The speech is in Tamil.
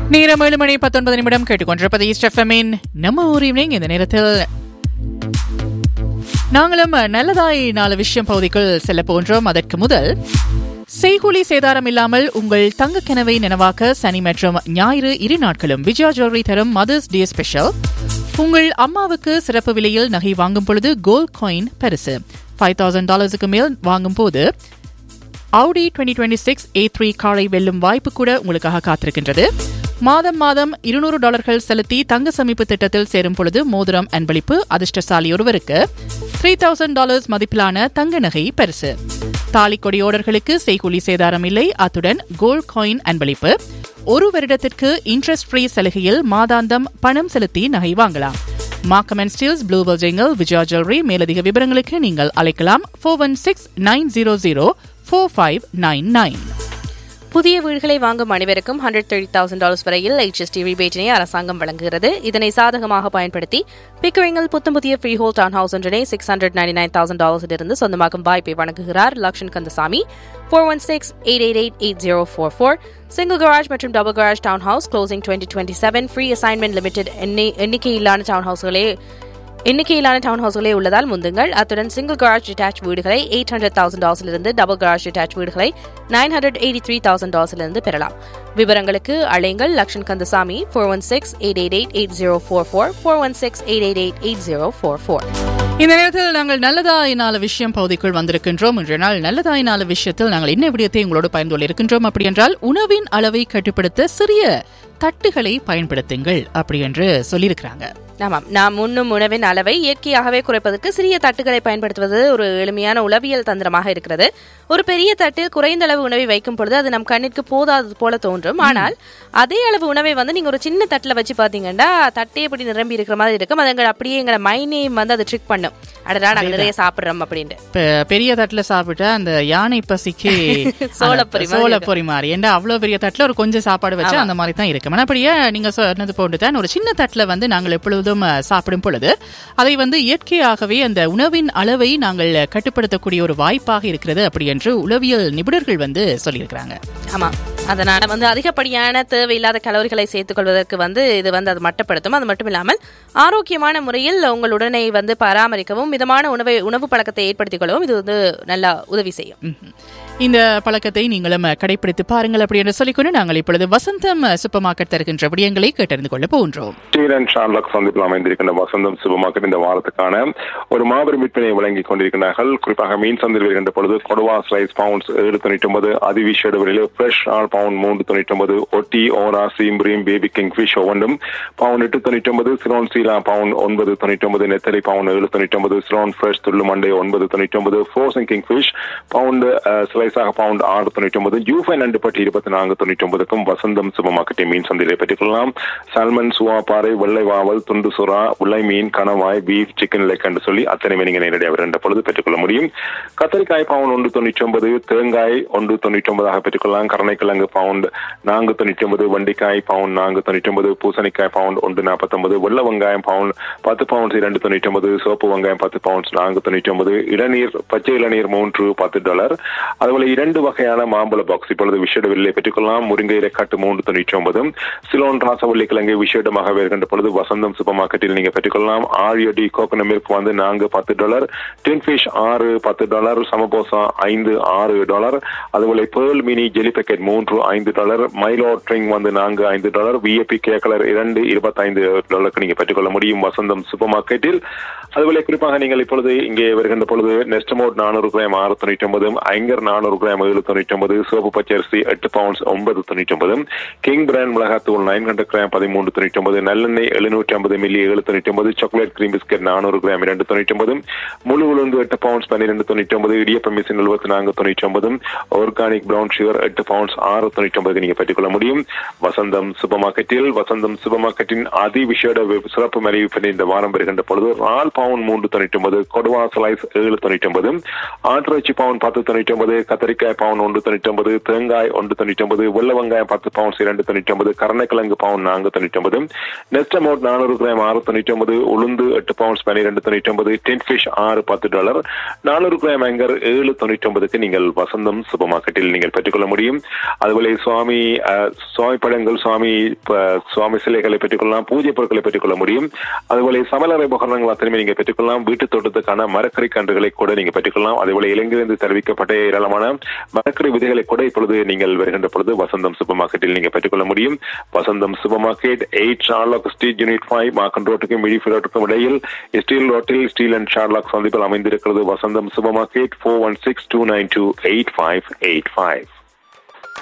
நேரம் ஏழு மணி பத்தொன்பது நிமிடம் கேட்டுக்கொண்டிருப்பது ஈஸ்ட் எஃப்எம்மின் நம்ம ஊர் ஈவினிங் இந்த நேரத்தில் நாங்களும் நல்லதாய் நாலு விஷயம் பகுதிக்குள் செல்ல போன்றோம் அதற்கு முதல் செய்கூலி சேதாரம் இல்லாமல் உங்கள் தங்க கனவை நினைவாக்க சனி மற்றும் ஞாயிறு இரு நாட்களும் விஜயா ஜுவல்லரி தரும் மதர்ஸ் டே ஸ்பெஷல் உங்கள் அம்மாவுக்கு சிறப்பு விலையில் நகை வாங்கும் பொழுது கோல்ட் காயின் பரிசு ஃபைவ் தௌசண்ட் டாலர்ஸுக்கு மேல் வாங்கும் போது Audi twenty twenty six A three காரை வெல்லும் வாய்ப்பு கூட உங்களுக்காக காத்திருக்கின்றது மாதம் மாதம் இருநூறு டாலர்கள் செலுத்தி தங்க சமிப்பு திட்டத்தில் சேரும் பொழுது மோதிரம் அன்பளிப்பு அதிர்ஷ்டசாலி ஒருவருக்கு த்ரீ தௌசண்ட் டாலர்ஸ் மதிப்பிலான தங்க நகை பரிசு தாலிக்கொடி ஓடர்களுக்கு செய்கூலி சேதாரம் இல்லை அத்துடன் கோல்ட் காயின் அன்பளிப்பு ஒரு வருடத்திற்கு இன்ட்ரெஸ்ட் ஃப்ரீ சலுகையில் மாதாந்தம் பணம் செலுத்தி நகை வாங்கலாம் மார்க்கம் அண்ட் ஸ்டீல்ஸ் ப்ளூ பர்ஜிங்கல் விஜயா ஜுவல்லரி மேலதிக விவரங்களுக்கு நீங்கள் அழைக்கலாம் four one six nine zero zero four five nine nine புதிய வீடுகளை வாங்கும் அனைவருக்கும் ஹண்ட்ரட் தேர்ட்டி தௌசண்ட் டாலர்ஸ் வரையில் HST ரிபேட்டினை அரசாங்கம் வழங்குகிறது இதனை சாதகமாக பயன்படுத்தி பிக்கரிங்கில் புத்தம் புதிய ஃப்ரீ ஹோல் டவுன் ஹவுஸ் ஒன்றினை six hundred ninety nine thousand டாலர்ஸிலிருந்து சொந்தமாக்கும் வாய்ப்பை வழங்குகிறார் Lakshan Kandasamy four one six eight eight eight eight zero four four single garage மற்றும் double garage town house closing twenty twenty seven free assignment limited எண்ணிக்கையிலான டவுன் ஹவுஸ்களே எண்ணிக்கையிலான டவுன் ஹவுஸ்களே உள்ளதால் முந்துங்கள் அத்துடன் சிங்கிள் கராஜ் டிட்டாச் வீடுகளை எயிட் ஹண்ட்ரட் தௌசண்ட் டாலர்ஸிலிருந்து டபுள் கராஜ் டிட்டாச் வீடுகளை nine hundred eighty three thousand டாலர்ஸிலிருந்து பெறலாம் விவரங்களுக்கு அழைங்கள் Lakshan Kandasamy four one six eight eight eight eight zero four four four one six eight eight eight eight zero four four இந்த நேரத்தில் நாங்கள் நல்லதாய் நாலு விஷயம் பகுதிக்குள் வந்திருக்கின்றோம் இன்றைய நாள் நல்லதாய் நாலு விஷயத்தில் நாங்கள் என்ன விடயத்தை உங்களோடு பயந்து கொள்ள இருக்கின்றோம் அப்படி என்றால் உணவின் அளவை கட்டுப்படுத்த சிறிய தட்டுகளை பயன்படுத்துங்கள் அப்படி என்று சொல்லியிருக்கிறாங்க ஆமாம் நாம் உண்ணும் உணவின் அளவை இயற்கையாகவே குறைப்பதற்கு சிறிய தட்டுகளை பயன்படுத்துவது ஒரு எளிமையான உளவியல் தந்திரமாக இருக்கிறது ஒரு பெரிய தட்டில் குறைந்த அளவு உணவை வைக்கும் பொழுது அது நம் கண்ணிற்கு போதாதது போல தோன்றும் ஆனால் அதே அளவு உணவை வந்து நீங்க ஒரு சின்ன தட்டுல வச்சு பாத்தீங்கன்னா தட்டே இப்படி நிரம்பி இருக்கிற மாதிரி இருக்கும் அது எங்களை அப்படியே எங்களை மைனையும் வந்து அதை ட்ரிக் பண்ணும் அடடா நாங்க நிறைய சாப்பிடுறோம் அப்படின்ட்டு பெ- பெரிய தட்டுல சாப்பிட்டா அந்த யானை பசிக்கு சோளப்பொரி மாதிரி சோளப்பொரி மாதிரி ஏன்டா அவ்வளவு பெரிய தட்டுல ஒரு கொஞ்சம் சாப்பாடு வச்சா அந்த மாதிரி தான் இருக்கும் ஆனா அப்படியே நீங்க சொன்னது போன்று தான் ஒரு சின்ன தட்டுல வந்து நாங்கள் எப்பொழுதும் அஹ், சாப்பிடும் பொழுது அதை வந்து இயற்கையாகவே அந்த உணவின் அளவை நாங்கள் கட்டுப்படுத்தக்கூடிய ஒரு வாய்ப்பாக இருக்கிறது அப்படி என்று உளவியல் நிபுணர்கள் வந்து சொல்லியிருக்கிறாங்க ஆமா அதனால வந்து அதிகப்படியான தேவையில்லாத கலோரிகளை சேர்த்துக் கொள்வதற்கு வந்து இது வந்து அது மட்டப்படுத்தும் அது மட்டும் இல்லாமல் ஆரோக்கியமான முறையில் உங்கள் உடலை வந்து பராமரிக்கவும் மிதமான உணவை உணவு பழக்கத்தை ஏற்படுத்திக் கொள்ளவும் இது வந்து நல்லா உதவி செய்யும் ம்ஹும். இந்த பழக்கத்தை நீங்களும் கடைபிடித்து பாருங்கள் அப்படி என்று சொல்லிக்கொண்டு நாங்கள் இப்பொழுது வசந்தம் சூப்பர் மார்க்கெட் தருகின்ற விடயங்களை கேட்டறிந்து கொள்ள போகின்றோம் ஸ்ரீரன் ஷார்லாக் சந்திப்பில் அமைந்திருக்கின்ற வசந்தம் சூப்பர் மார்க்கெட் இந்த வாரத்துக்கான ஒரு மாபெரும் விற்பனையை வழங்கிக் கொண்டிருக்கிறார்கள் குறிப்பாக மீன் சந்தையில் வருகின்ற பொழுது கொடுவா ஸ்லைஸ் பவுண்ட்ஸ் ஏழு தொண்ணூற்றி ஒன்பது அதிவிஷேடு விலையில் ஃப்ரெஷ் ஆல் பவுண்ட் மூன்று தொண்ணூற்றி ஒன்பது ஒட்டி ஓரா சீம்ப்ரீம் பேபி கிங் ஃபிஷ் ஒவ்வொன்றும் பவுண்ட் எட்டு தொண்ணூற்றி ஒன்பது சிரோன் சீலா பவுண்ட் ஒன்பது தொண்ணூற்றி ஒன்பது நெத்தலி பவுண்ட் ஏழு தொண்ணூற்றி ஒன்பது சிரோன் ஃப்ரெஷ் துள்ளு மண்டே ஒன்பது தொண்ணூற்றி ஒன்பது ஃப்ரோசன் கிங் ஃபிஷ் பவுண்ட் ஸ்லைஸாக பவுண்ட் ஆறு தொண்ணூற்றி ஒன்பது ஜூஃபை நண்டு பட்டி இருபத்தி நான்கு தொண்ணூற்றி ஒன்பதுக்கும் வசந்தம் சூப்பர் மார்க்கெட்டை மீன் சந்தையிலே பெற்றுக்கொள்ளலாம் சால்மன் சுவா பாறை வெள்ளை வாவல் துண்டு சுறா உள்ள மீன் கணவாய் பீஃப் சிக்கன் லெக் என்று சொல்லி அத்தனை நீங்க நேரடியாக வருகின்ற பொழுது பெற்றுக்கொள்ள முடியும் கத்தரிக்காய் பவுண்ட் ஒன்று தொண்ணூற்றி ஒன்பது தேங்காய் ஒன்று தொண்ணூற்றி ஒன்பதாக பெற்றுக்கொள்ளலாம் கருணைக்கிழங்கு பவுண்ட் நான்கு தொண்ணூற்றி ஒன்பது வண்டிக்காய் பவுண்ட் நான்கு தொண்ணூற்றி ஒன்பது பூசணிக்காய் பவுண்ட் ஒன்று நாற்பத்தொன்பது வெள்ளை வெங்காயம் பவுண்ட் பத்து பவுண்ட்ஸ் இரண்டு தொண்ணூற்றி ஒன்பது சோப்பு வெங்காயம் பத்து பவுண்ட்ஸ் நான்கு தொண்ணூற்றி ஒன்பது இளநீர் பச்சை இளநீர் மூன்று பத்து டாலர் அதுபோல இரண்டு வகையான மாம்பழ பாக்ஸ் இப்பொழுது விஷேட வில்லை பெற்றுக்கொள்ளலாம் முருங்கை இலைக்காட்டு மூன்று தொண்ணூற்றி ஒன்பது சிலோன் ராசவள்ளி கிழங்கு விஷேடமாக வருகின்ற பொழுது வசந்தம் சூப்பர் மார்க்கெட்டில் நீங்க பெற்றுக்கொள்ளலாம் ஆழியடி கோகனட் மில்க் வந்து நான்கு பத்து டாலர் டின் ஃபிஷ் ஆறு பத்து டாலர் சமபோசா ஐந்து ஆறு டாலர் அதுபோல பேர்ல் மினி ஜெலி பேக்கெட் மூன்று ஐந்து டாலர் மைலோ ட்ரிங் வந்து நான்கு ஐந்து டாலர் விஏபி கே கலர் இரண்டு இருபத்தைந்து டாலருக்கு நீங்க பெற்றுக்கொள்ள முடியும் வசந்தம் சூப்பர் மார்க்கெட்டில் அதுபோல குறிப்பாக நீங்கள் இப்பொழுது இங்கே வருகின்ற பொழுது நெஸ்டமோட் நானூறு கிராம் ஆறு தொண்ணூற்றி ஒன்பது ஐங்கர் நானூறு கிராம் ஏழு தொண்ணூற்றி ஒன்பது சோப்பு பச்சரிசி எட்டு பவுண்ட்ஸ் ஒன்பது தொண்ணூற்றி ஒன்பது கிங் பிராண்ட் மிளகாத்தூள் நைன் ஹண்ட்ரட் கிராம் பதிமூன்று தொண்ணூற்றி ஒன்பது நல்லெண்ணெய் எழுநூற்றி ஐம்பது மில்லி ஏழு தொண்ணூற்றி ஒன்பது சாக்லேட் கிரீம் பிஸ்கட் நானூறு கிராம் இரண்டு தொண்ணூற்றி ஒன்பது முழு உளுந்து எட்டு பவுண்ட்ஸ் பன்னிரெண்டு தொண்ணூற்றி ஒன்பது இடியப்ப மிஷின் எழுபத்தி நான்கு தொண்ணூற்றி ஒன்பது ஆர்கானிக் பிரவுன் சுகர் எட்டு பவுண்ட்ஸ் ஆறு தொண்ணூற்றி ஒன்பது நீங்க பெற்றுக்கொள்ள முடியும் வசந்தம் சூப்பர் மார்க்கெட்டில் வசந்தம் சூப்பர் மார்க்கெட்டின் அதி விஷேட வி- சிறப்பு மலிவு விற்பனை இந்த வாரம் வருகின்ற பொழுது ரால் பவுண்ட் மூன்று தொண்ணூற்றி ஒன்பது கொடுவா ஸ்லைஸ் ஏழு தொண்ணூற்றி ஒன்பது ஆட்டிறைச்சி பவுண்ட் பத்து தொண்ணூற்றி ஒன்பது கத்திரிக்காய் பவுன் ஒன்று தொண்ணூற்றி ஒன்பது தேங்காய் ஒன்று தொண்ணூற்றி ஒன்பது வெள்ள வெங்காயம் பத்து பவுன்ஸ் இரண்டு தொண்ணூற்றி ஒன்பது கருணைக்கிழங்கு பவுன் நான்கு தொண்ணூற்றி ஒன்பது நெஸ்ட் அமௌண்ட் நானூறு கிராம் ஆறு தொண்ணூற்றி ஒன்பது உளுந்து எட்டு பவுன்ஸ் பன்னிரெண்டு தொண்ணூற்றி ஒன்பது டென் ஃபிஷ் ஆறு பத்து டாலர் நானூறு கிராம் ஆங்கர் ஏழு தொண்ணூற்றி ஒன்பதுக்கு நீங்கள் வசந்தம் சூப்பர் மார்க்கெட்டில் நீங்கள் பெற்றுக்கொள்ள முடியும் அதுபோல சுவாமி அஹ், சுவாமி படங்கள் சுவாமி ப- சுவாமி சிலைகளை பெற்றுக்கொள்ளலாம் பூஜை பொருட்களை பெற்றுக்கொள்ள முடியும் அதுபோல சமையலறை உபகரணங்கள் அத்தனையுமே நீங்க பெற்றுக்கொள்ளலாம் வீட்டு தோட்டத்துக்கான மரக்கறி கன்றுகளை கூட நீங்க பெற்றுக்கொள்ளலாம் அதேபோல இலங்கையிலிருந்து தெரிவிக்கப்பட்ட ஏராளமான மரக்கறி விதைகளை கூட இப்பொழுது நீங்கள் வருகின்ற பொழுது வசந்தம் சூப்பர் மார்க்கெட்டில் நீங்க பெற்றுக்கொள்ள முடியும் Vasantham super market eight Sherlock street unit five McCowan ரோட்டுக்கும் மிடிஃபி ரோட்டுக்கும் இடையில் ஸ்டீல் ரோட்டில் ஸ்டீல் அண்ட் ஷார்லாக் சந்திப்பில் அமைந்திருக்கிறது Vasantham super market four one six two nine two eight five eight five